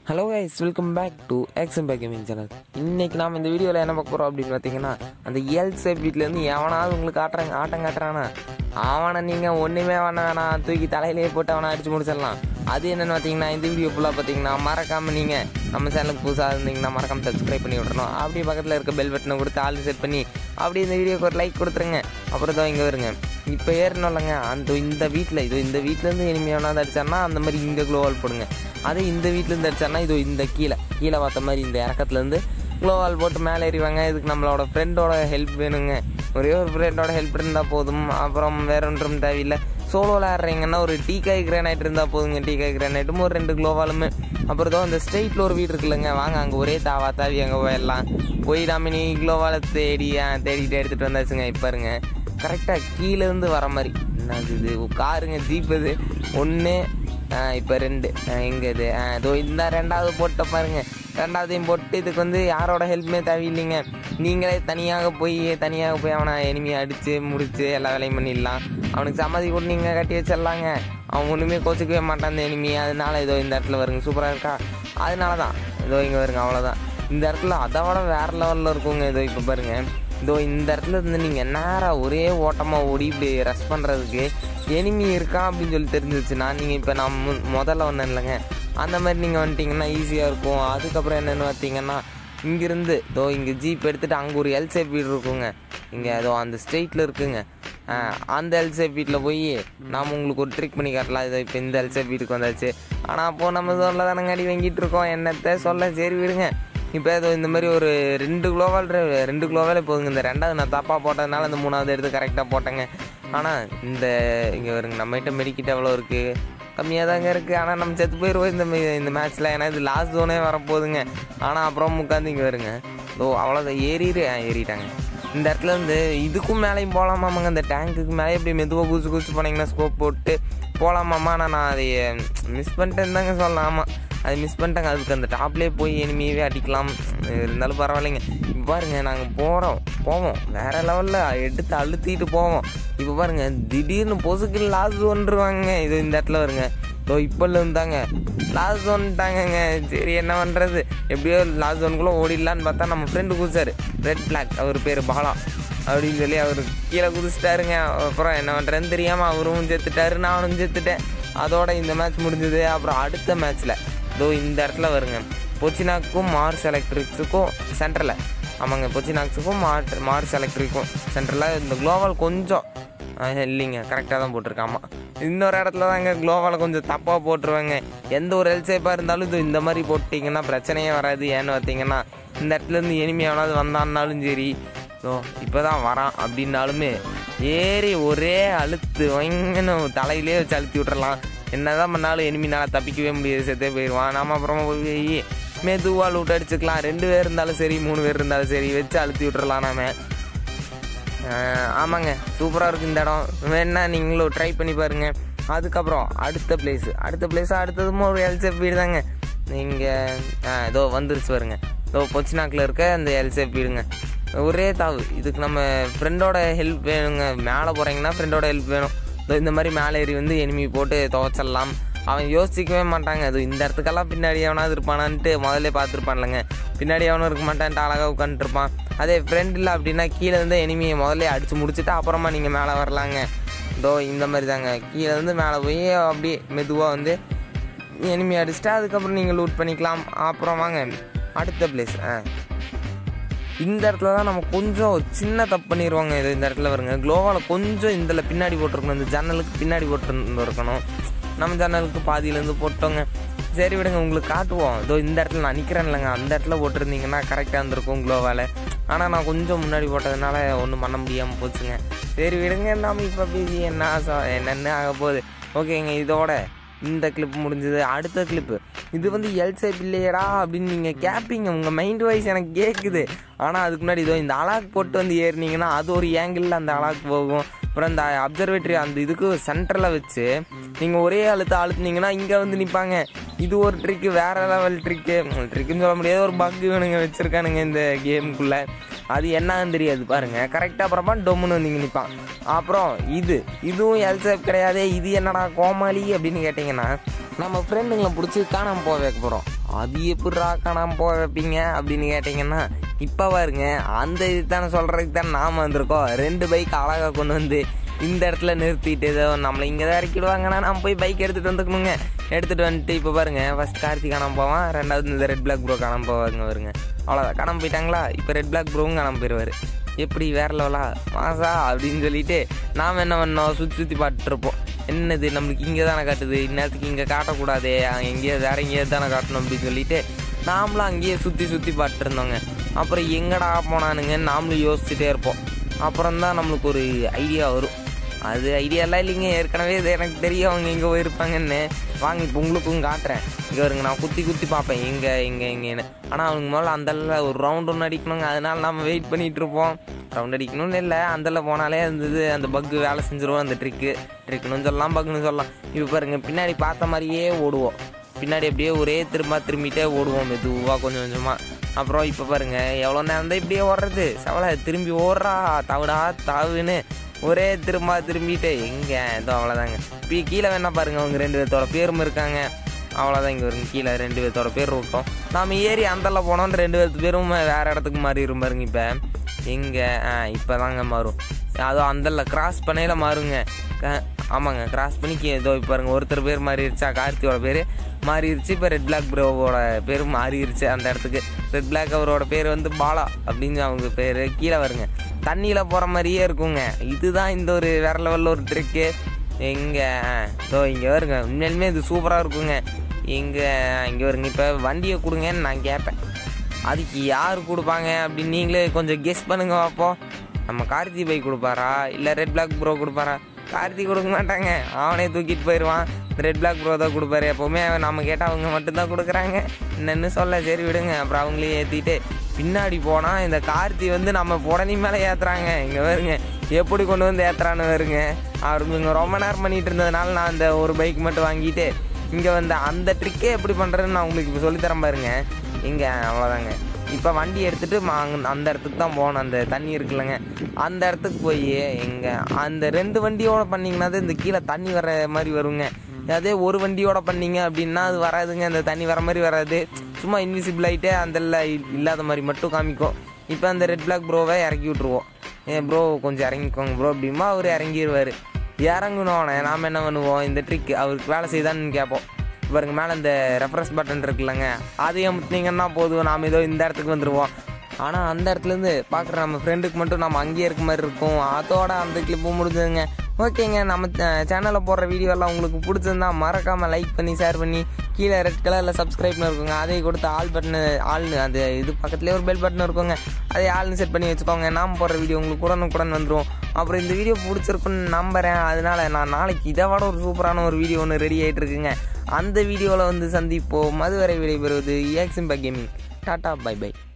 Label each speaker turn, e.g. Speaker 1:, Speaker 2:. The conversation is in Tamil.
Speaker 1: hello guys welcome back to எக்ஸம் பேக் கேமிங் சேனல் இன்னைக்கு நாம் இந்த வீடியோவில் என்ன பார்க்க போகிறோம் அப்படின்னு பார்த்தீங்கன்னா அந்த எல் சேப் வீட்டிலேருந்து எவனாவது உங்களுக்கு ஆட்டுறாங்க ஆட்டம் காட்டுறானா அவனை நீங்கள் ஒன்றுமே வேண வேணாம் தூக்கி தலையிலேயே போட்டு அவனை அடிச்சு முடிச்சிடலாம் அது என்னென்னு பார்த்தீங்கன்னா இந்த வீடியோ ஃபுல்லாக பார்த்தீங்கன்னா மறக்காமல் நீங்கள் நம்ம சேனலுக்கு புதுசாக இருந்தீங்கன்னா மறக்காமல் சப்ஸ்கிரைப் பண்ணி விட்றணும் அப்படியே பக்கத்தில் இருக்க பெல் பட்டனை கொடுத்து ஆல் செட் பண்ணி அப்படியே இந்த வீடியோக்கு ஒரு லைக் கொடுத்துருங்க அப்புறம் தான் இங்கே வருங்க இப்போ ஏறணும் இல்லைங்க அந்த இந்த வீட்டில் இது இந்த வீட்டிலேருந்து இனிமையானது அடிச்சாருன்னா அந்த மாதிரி இங்கே க்ளோவால் போடுங்க அதே இந்த வீட்டிலேருந்து அடிச்சாருன்னா இது இந்த கீழே கீழே பார்த்த மாதிரி இந்த இறக்கத்துலேருந்து க்ளோவால் போட்டு மேலே ஏறிவாங்க இதுக்கு நம்மளோட ஃப்ரெண்டோட ஹெல்ப் வேணுங்க ஒரே ஒரு ஃப்ரெண்டோட ஹெல்ப் இருந்தால் போதும் அப்புறம் வேற ஒன்றும் தேவையில்லை சோலோவில் ஆடுறீங்கன்னா ஒரு டீக்காய் கிரானைட் இருந்தால் போதுங்க டீக்காய் கிரானைட்டும் ஒரு ரெண்டு க்ளோவாலுமே அப்புறம் தான் இந்த ஸ்ட்ரெயிட்டில் ஒரு வீடு இருக்குல்லங்க வாங்க அங்கே ஒரே தாவா தாவி அங்கே போயிடலாம் போய் டாமினி க்ளோவாலை தேடி ஆ, தேடிட்டு எடுத்துகிட்டு வந்தாச்சுங்க இப்போ இருங்க கரெக்டாக கீழேருந்து வர மாதிரி என்னது இது காருங்க ஜீப் இது ஒன்று இப்போ ரெண்டு எங்கே இது ஆ, இதோ இந்த ரெண்டாவது போட்ட பாருங்க ரெண்டாவதையும் போட்டு இதுக்கு வந்து யாரோட ஹெல்ப்புமே தேவையில்லைங்க நீங்களே தனியாக போய் தனியாக போய் அவனை எனிமையை அடித்து முடித்து எல்லா வேலையும் பண்ணிடலாம் அவனுக்கு சம்மதி கூட நீங்கள் கட்டி வச்சிடலாங்க அவன் ஒன்றுமே கோச்சிக்கவே மாட்டான் அந்த எனிமி அதனால இதோ இந்த இடத்துல வருங்க சூப்பராக இருக்கா அதனால தான் இதோ இங்கே வருங்க அவ்வளோதான் இந்த இடத்துல அதை விட வேறு லெவலில் இருக்குங்க இதோ இப்போ பாருங்க இதோ இந்த இடத்துல இருந்து நீங்கள் நேராக ஒரே ஓட்டமாக ஓடி இப்படி ரெஸ்ட் பண்ணுறதுக்கு எனிமி இருக்கான் அப்படின்னு சொல்லி தெரிஞ்சிச்சுன்னா நீங்கள் இப்போ நான் மு- முதல்ல ஒன்றும் இல்லைங்க அந்த மாதிரி நீங்கள் வந்துட்டீங்கன்னா ஈஸியாக இருக்கும் அதுக்கப்புறம் என்னென்னு பார்த்தீங்கன்னா இங்கிருந்து இதோ இங்கே ஜீப் எடுத்துகிட்டு அங்கே ஒரு எல் ஷேப் வீடு இருக்குங்க இங்கே ஏதோ அந்த ஸ்ட்ரெயிட்டில் இருக்குங்க ஆ, அந்த எல் ஷேப் வீட்டில் போய் நாம் உங்களுக்கு ஒரு ட்ரிக் பண்ணி காட்டலாம் இதோ இப்போ இந்த எல் ஷேப் வீட்டுக்கு வந்தாச்சு ஆனால் அப்போது நம்ம சொல்ல தானங்க அடி வாங்கிட்டு இருக்கோம் என்னத்தை சொல்ல சரி விடுங்க இப்போ ஏதோ இந்த மாதிரி ஒரு ரெண்டு குளோவால் ரெண்டு குளோவாலே போதுங்க இந்த ரெண்டாவது நான் தப்பாக போட்டதுனால இந்த மூணாவது எடுத்து கரெக்டாக போட்டேங்க ஆனால் இந்த இங்கே வருங்க நம்மகிட்ட மெடிக்கிட்ட எவ்வளோ இருக்குது கம்மியாக தாங்க இருக்குது ஆனால் நம்ம செத்து போயிடுவோம் இந்த மே- இந்த மேட்ச்சில் ஏன்னா இது லாஸ்ட் ஜோனே வரப்போகுதுங்க ஆனால் அப்புறம் உட்காந்து இங்கே வருங்க ஓ அவ்வளோதான் ஏறிடு ஆ, ஏறிட்டாங்க இந்த இடத்துல இருந்து இதுக்கும் மேலேயும் போகலாமாமாங்க இந்த டேங்க்குக்கு மேலே இப்படி மெதுவாக குதிச்சு குதிச்சு போனீங்கன்னா ஸ்கோப் போட்டு போகலாமாம்மா ஆனால் நான் அதை மிஸ் பண்ணிட்டேன்னு தாங்க சொல்லலாம் ஆமாம் அது மிஸ் பண்ணிட்டாங்க அதுக்கு அந்த டாப்லேயே போய் எனிமையவே அடிக்கலாம் இருந்தாலும் பரவாயில்லைங்க இப்போ பாருங்க நாங்கள் போகிறோம் போவோம் வேற லெவலில் எடுத்து அழுத்திட்டு போவோம் இப்போ பாருங்க திடீர்னு பொசுக்கு லாஸ்ட் ஒன்றுவாங்க இது இந்த இடத்துல வருங்க இதோ இப்போல இருந்தாங்க லாஸ்ட் ஒன்ட்டாங்கங்க சரி என்ன பண்ணுறது எப்படியோ லாஸ்ட் ஒன்குள்ளே ஓடிடலான்னு பார்த்தா நம்ம ஃப்ரெண்டு குதிச்சாரு ரெட் பிளாக் அவர் பேர் பாலா அப்படின்னு சொல்லி அவர் கீழே குதிச்சிட்டாருங்க அப்புறம் என்ன பண்ணுறேன்னு தெரியாமல் அவரும் செத்துட்டாரு நானும் செத்துட்டேன் அதோட இந்த மேட்ச் முடிஞ்சது அப்புறம் அடுத்த மேட்ச்சில் இதோ இந்த இடத்துல வருங்க பொச்சினாக்கும் மார்ஸ் எலக்ட்ரிக்ஸுக்கும் சென்டரில் ஆமாங்க பொச்சினாக்ஸுக்கும் மார் மார்ஸ் எலக்ட்ரிக்கும் சென்டரில் இந்த குளோபல் கொஞ்சம் ஆஹ், இல்லைங்க கரெக்டாக தான் போட்டிருக்கேன் ஆமாம் இன்னொரு இடத்துல தாங்க குளோவால் கொஞ்சம் தப்பாக போட்டுருவாங்க எந்த ஒரு எல்சேப்பாக இருந்தாலும் இது இந்த மாதிரி போட்டிங்கன்னா பிரச்சனையே வராது ஏன்னு பார்த்தீங்கன்னா இந்த இடத்துல இருந்து எனிமையானது வந்தான்னாலும் சரி ஸோ இப்போ தான் வரான் அப்படின்னாலுமே ஏறி ஒரே அழுத்து வைங்கன்னு தலையிலே வச்சு அழுத்தி விட்றலாம் என்னதான் பண்ணாலும் எனிமினால தப்பிக்கவே முடியாது செத்தே போயிடுவான் நாம அப்புறமா போய் மெதுவாக லூட் அடிச்சுக்கலாம் ரெண்டு பேர் இருந்தாலும் சரி மூணு பேர் இருந்தாலும் சரி வச்சு அழுத்தி விட்றலாம் நாம ஆஹ் ஆமாங்க சூப்பராக இருக்குது இந்த இடம் வேணா நீங்களும் ட்ரை பண்ணி பாருங்க அதுக்கப்புறம் அடுத்த பிளேஸ் அடுத்த பிளேஸ் அடுத்ததும் ஒரு எல்செப் வீடு தாங்க நீங்கள் இதோ வந்துருச்சு பாருங்க இதோ பொச்சினாக்கில் இருக்க அந்த எல்செப் வீடுங்க ஒரே தாவு இதுக்கு நம்ம ஃப்ரெண்டோட ஹெல்ப் வேணுங்க மேலே போகிறீங்கன்னா ஃப்ரெண்டோட ஹெல்ப் வேணும் இதோ இந்த மாதிரி மேலே ஏறி வந்து எனிமி போட்டு துவைச்சிடலாம் அவன் யோசிக்கவே மாட்டாங்க அது இந்த இடத்துக்கெல்லாம் பின்னாடி எவனாவது இருப்பானான்ட்டு முதல்ல பார்த்துருப்பான்லங்க பின்னாடி எவனும் இருக்க மாட்டான்ட்டு அழகாக உட்காந்துருப்பான் அதே ஃப்ரெண்ட் இல்லை அப்படின்னா கீழே இருந்து எனிமியை முதல்ல அடித்து முடிச்சுட்டு அப்புறமா நீங்கள் மேலே வரலாங்க இதோ இந்த மாதிரி தாங்க கீழே இருந்து மேலே போய் அப்படியே மெதுவாக வந்து எனிமி அடிச்சுட்டு அதுக்கப்புறம் நீங்கள் லூட் பண்ணிக்கலாம் அப்புறம் வாங்க அடுத்த பிளேஸ் ஆ இந்த இடத்துல தான் நம்ம கொஞ்சம் ஒரு சின்ன தப்பு பண்ணிடுவாங்க இது இந்த இடத்துல வருங்க க்ளோவால் கொஞ்சம் இதில் பின்னாடி போட்டிருக்கணும் இந்த ஜன்னலுக்கு பின்னாடி போட்டிருந்துருக்கணும் நம்ம ஜன்னலுக்கு பாதியிலேருந்து போட்டோங்க சரி விடுங்க உங்களுக்கு காட்டுவோம் இதோ இந்த இடத்துல நான் நிற்கிறேன் இல்லைங்க அந்த இடத்துல போட்டிருந்தீங்கன்னா கரெக்டாக இருந்திருக்கும் க்ளோவால் ஆனால் நான் கொஞ்சம் முன்னாடி போட்டதுனால ஒன்றும் பண்ண முடியாமல் போச்சுங்க சரி விடுங்க நாம இப்போ பேசி என்ன ஆசை- என்னென்ன ஆக போகுது ஓகேங்க இதோட இந்த கிளிப் முடிஞ்சது அடுத்த கிளிப்பு இது வந்து எல் ஷேப் இல்லையடா அப்படின்னு நீங்கள் கேட்பீங்க உங்கள் மைண்ட் வைஸ் எனக்கு கேட்குது ஆனால் அதுக்கு முன்னாடி இதோ இந்த அலாக் போட்டு வந்து ஏறினீங்கன்னா அது ஒரு ஏங்கிளில் அந்த அலாக் போகும் அப்புறம் இந்த அப்சர்வேட்டரி அந்த இதுக்கு சென்டரில் வச்சு நீங்கள் ஒரே அழுத்த அழுத்துனீங்கன்னா இங்கே வந்து நிற்பாங்க இது ஒரு ட்ரிக்கு வேற லெவல் ட்ரிக்கு ட்ரிக்குன்னு சொல்ல முடியாது ஒரு பக் இவனுங்க வச்சுருக்கானுங்க இந்த கேமுக்குள்ளே அது என்னன்னு தெரியாது பாருங்க கரெக்டாக அப்புறமா டொம்முன்னு வந்து இங்கே நிற்பான் அப்புறம் இது இதுவும் எல்சேப் கிடையாது இது என்னடா கோமாளி அப்படின்னு கேட்டிங்கன்னா நம்ம ஃப்ரெண்டுங்களை பிடிச்சி காணாமல் போக வைக்க போகிறோம் அது எப்படிரா காணாம போக வைப்பீங்க அப்படின்னு கேட்டிங்கன்னா இப்போ பாருங்க அந்த இது தானே சொல்கிறதுக்கு தான் நாம் வந்திருக்கோம் ரெண்டு பைக் அழகாக கொண்டு வந்து இந்த இடத்துல நிறுத்திட்டு ஏதோ நம்மளை இங்கே தான் இறக்கிடுவாங்கன்னா நம்ம போய் பைக் எடுத்துகிட்டு வந்துக்கணுங்க எடுத்துகிட்டு வந்துட்டு இப்போ பாருங்க ஃபஸ்ட் கார்த்தி காணாம போவான் ரெண்டாவது இந்த ரெட் பிளாக் ப்ரோ காணாம போவாங்க வருங்க அவ்வளோதான் காணாம போயிட்டாங்களா இப்போ ரெட் பிளாக் ப்ரோவும் காணாம போயிடுவார் எப்படி வேற லெவலா மாசா அப்படின்னு சொல்லிட்டு நாம் என்ன பண்ணோம் சுற்றி சுற்றி பார்த்துட்ருப்போம் என்னது நம்மளுக்கு இங்கே தானே காட்டுது இந்நேரத்துக்கு இங்கே காட்டக்கூடாதே எங்கேயோ வேற எங்கேயாவது தானே காட்டணும் அப்படின்னு சொல்லிட்டு நாமளும் அங்கேயே சுற்றி சுற்றி பார்த்துட்டு இருந்தோங்க அப்புறம் எங்கடா போனானுங்க நாமளும் யோசிச்சுட்டே இருப்போம் அப்புறம் தான் நம்மளுக்கு ஒரு ஐடியா வரும் அது ஐடியாலாம் இல்லைங்க ஏற்கனவே இது எனக்கு தெரியும் அவங்க எங்கே போயிருப்பாங்கன்னு வாங்க இப்போ உங்களுக்கும் காட்டுறேன் இங்கே வருங்க நான் குத்தி குத்தி பார்ப்பேன் எங்கே எங்கே எங்கேன்னு ஆனால் அவங்க முதல்ல அந்தல ஒரு ரவுண்ட் ஒன்று அடிக்கணுங்க அதனால நம்ம வெயிட் பண்ணிகிட்டு இருப்போம் ரவுண்ட் அடிக்கணும்னு இல்லை அந்தல போனாலே அந்த இது அந்த பக்கு வேலை செஞ்சிருவோம் அந்த ட்ரிக்கு ட்ரிக்குன்னு சொல்லலாம் பக்குன்னு சொல்லலாம் இப்போ பாருங்க பின்னாடி பார்த்த மாதிரியே ஓடுவோம் பின்னாடி அப்படியே ஒரே திரும்ப திரும்பிட்டே ஓடுவோம் மெதுவாக கொஞ்சம் கொஞ்சமாக அப்புறம் இப்போ பாருங்க எவ்வளோ நேரம் தான் இப்படியே ஓடுறது சவலை திரும்பி ஓடுறா தவிடா தாவுன்னு ஒரே திரும்ப திரும்பிட்டு எங்கே ஏதோ அவ்வளோதாங்க இப்போ கீழே வேணா பாருங்க அவங்க ரெண்டு பேர்த்தோட பேரும் இருக்காங்க அவ்வளோதான் இங்கே வருங்க கீழே ரெண்டு பேர்த்தோட பேர் விட்டோம் நாம ஏறி அந்தல போனோம் ரெண்டு பேர்த்து பேரும் வேற இடத்துக்கு மாறிடும் பாருங்க இப்போ எங்கே ஆ இப்போ தாங்க மாறும் அதுவும் அந்தல கிராஸ் பண்ணையில மாறுங்க க- ஆமாங்க கிராஸ் பண்ணி கீ- இதோ இப்போ பாருங்க ஒருத்தர் பேர் மாறிடுச்சா கார்த்தியோட பேர் மாறிடுச்சு இப்போ ரெட் பிளாக் ப்ரோவோட பேர் மாறிடுச்சு அந்த இடத்துக்கு ரெட் பிளாக் அவரோட பேர் வந்து பாலா அப்படின்னு அவங்க பேர் கீழே வருங்க தண்ணியில் போகிற மாதிரியே இருக்குங்க இதுதான் இந்த ஒரு வேற லெவலில் ஒரு ட்ரிக்கு எங்கே இதோ இங்கே வருங்க உண்மையிலுமே இது சூப்பராக இருக்குங்க எங்கே இங்கே வருங்க இப்போ வண்டியை கொடுங்கன்னு நான் கேட்பேன் அதுக்கு யார் கொடுப்பாங்க அப்படின்னு நீங்களே கொஞ்சம் கெஸ் பண்ணுங்க பார்ப்போம் நம்ம கார்த்தி பைக் கொடுப்பாரா இல்லை ரெட் பிளாக் ப்ரோ கொடுப்பாரா கார்த்தி கொடுக்க மாட்டாங்க அவனே தூக்கிட்டு போயிடுவான் ரெட் பிளாக் ப்ரோ தான் கொடுப்பாரு எப்போவுமே அவன் நம்ம கேட்டால் அவங்க மட்டும்தான் கொடுக்குறாங்க என்னன்னு சொல்ல சரி விடுங்க அப்புறம் அவங்களே ஏற்றிட்டு பின்னாடி போனால் இந்த கார்த்தி வந்து நம்ம உடனே மேலே ஏற்றுறாங்க இங்கே வருங்க எப்படி கொண்டு வந்து ஏற்றுறான்னு வருங்க அவர் இங்கே ரொம்ப நேரம் பண்ணிட்டு இருந்ததுனால நான் அந்த ஒரு பைக் மட்டும் வாங்கிட்டு இங்கே வந்து அந்த ட்ரிக்கே எப்படி பண்ணுறதுன்னு நான் உங்களுக்கு இப்போ சொல்லித்தரேன் பாருங்க இங்கே அவ்வளோதாங்க இப்போ வண்டி எடுத்துகிட்டு அங்க அந்த இடத்துக்கு தான் போகணும் அந்த தண்ணி இருக்குல்லங்க அந்த இடத்துக்கு போய் எங்கே அந்த ரெண்டு வண்டியோட பண்ணிங்கன்னா தான் இந்த கீழே தண்ணி வர மாதிரி வருங்க அதே ஒரு வண்டியோட பண்ணீங்க அப்படின்னா அது வராதுங்க அந்த தண்ணி வர மாதிரி வராது சும்மா இன்விசிபிள் ஆகிட்டே அந்த இல்லாத மாதிரி மட்டும் காமிக்கும் இப்போ அந்த ரெட் பிளாக் ப்ரோவை இறக்கி விட்ருவோம் ஏன் ப்ரோ கொஞ்சம் இறங்கிக்கோங்க ப்ரோ அப்படிமா அவர் இறங்கிடுவார் இறங்கணும்னே நாம் என்ன பண்ணுவோம் இந்த ட்ரிக் அவருக்கு வேலை செய்தான்னு கேட்போம் பாருங்க மேலே இந்த ரெஃப்ரெஷ் பட்டன் இருக்குல்லங்க அதையும் அமுத்துனீங்கன்னா போதும் நாம் ஏதோ இந்த இடத்துக்கு வந்துடுவோம் ஆனால் அந்த இடத்துலேருந்து பார்க்குற நம்ம ஃப்ரெண்டுக்கு மட்டும் நம்ம அங்கேயே இருக்க மாதிரி இருக்கும் அதோட அந்த கிளிப்பு முடிஞ்சதுங்க ஓகேங்க நம்ம சேனலில் போடுற வீடியோ எல்லாம் உங்களுக்கு பிடிச்சிருந்தா மறக்காமல் லைக் பண்ணி ஷேர் பண்ணி கீழே ரெட் கலரில் சப்ஸ்கிரைப்னு இருக்குங்க அதை கொடுத்து ஆல் பட்டனு ஆள்னு அது இது பக்கத்துலேயே ஒரு பெல் பட்டன் இருக்குங்க அதை ஆள்னு செட் பண்ணி வச்சுக்கோங்க நாம் போடுற வீடியோ உங்களுக்கு உடனுக்குடன் வந்துடும் அப்புறம் இந்த வீடியோ பிடிச்சிருக்குன்னு நம்புகிறேன் அதனால நான் நாளைக்கு இதை விட ஒரு சூப்பரான ஒரு வீடியோ ஒன்று ரெடி ஆகிட்டு இருக்குங்க அந்த வீடியோவில் வந்து சந்திப்போம் அதுவரை விடைபெறுவது ஏக்ஸிம்பா கேமிங் டாட்டா பை பை